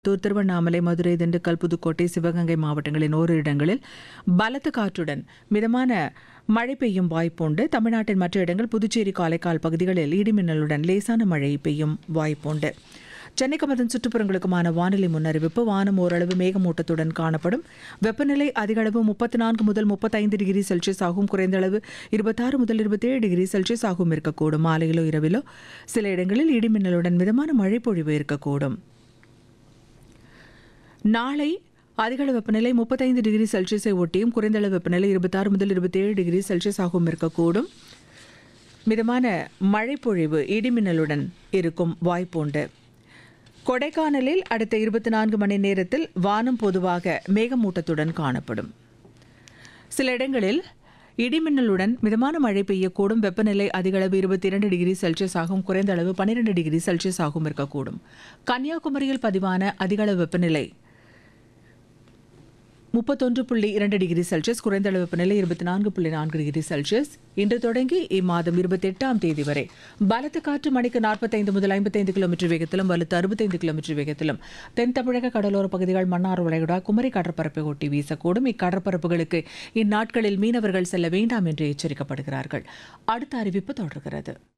தூர் திருவண்ணாமலை மதுரை திண்டுக்கல் புதுக்கோட்டை சிவகங்கை மாவட்டங்களின் ஓரிரு இடங்களில் பலத்த காற்றுடன் மிதமான மழை பெய்யும் வாய்ப்புண்டு தமிழ்நாட்டின் மற்ற இடங்கள் புதுச்சேரி காரைக்கால் பகுதிகளில் இடிமின்னலுடன் லேசான மழை பெய்யும் வாய்ப்புண்டு சென்னைக்கும் அதன் சுற்றுப்புறங்களுக்குமான வானிலை முன்னறிவிப்பு வானம் ஓரளவு மேகமூட்டத்துடன் காணப்படும் வெப்பநிலை அதிக அளவு முப்பத்தி நான்கு முதல் முப்பத்தைந்து டிகிரி செல்சியஸ் ஆகும் குறைந்த அளவு இருபத்தாறு முதல் இருபத்தேழு டிகிரி செல்சியஸ் ஆகும் இருக்கக்கூடும் மாலையிலோ இரவிலோ சில இடங்களில் இடிமின்னலுடன் மிதமான மழை பொழிவு இருக்கக்கூடும் நாளை அதிகளவு வெப்பநிலை முப்பத்தைந்து டிகிரி செல்சியஸை ஒட்டியும் குறைந்தளவு வெப்பநிலை இருபத்தாறு முதல் இருபத்தேழு டிகிரி செல்சியஸ் ஆகவும் இருக்கக்கூடும் மிதமான மழை பொழிவு இடிமின்னலுடன் இருக்கும் வாய்ப்புண்டு கொடைக்கானலில் அடுத்த இருபத்தி நான்கு மணி நேரத்தில் வானம் பொதுவாக மேகமூட்டத்துடன் காணப்படும் சில இடங்களில் இடிமின்னலுடன் மிதமான மழை பெய்யக்கூடும் வெப்பநிலை அதிகளவு இருபத்தி இரண்டு டிகிரி செல்சியஸ் ஆகும் குறைந்த அளவு பன்னிரெண்டு டிகிரி செல்சியஸ் ஆகும் இருக்கக்கூடும் கன்னியாகுமரியில் பதிவான அதிகளவு வெப்பநிலை முப்பத்தொன்று புள்ளி இரண்டு டிகிரி செல்சியஸ் குறைந்த அளவு வெப்பநிலை இருபத்தி நான்கு புள்ளி நான்கு டிகிரி செல்சியஸ் இன்று தொடங்கி இம்மாதம் இருபத்தி எட்டாம் தேதி வரை பலத்த காற்று மணிக்கு நாற்பத்தைந்து முதல் ஐம்பத்தைந்து கிலோமீட்டர் வேகத்திலும் வலுத்து அறுபத்தைந்து கிலோமீட்டர் வேகத்திலும் தென் தமிழக கடலோர பகுதிகள் மன்னார் வளைகுடா குமரி கடற்பரப்பை ஒட்டி வீசக்கூடும் இக்கடற்பரப்புகளுக்கு இந்நாட்களில் மீனவர்கள் செல்ல வேண்டாம் என்று எச்சரிக்கப்படுகிறார்கள் அடுத்த அறிவிப்பு தொடர்கிறது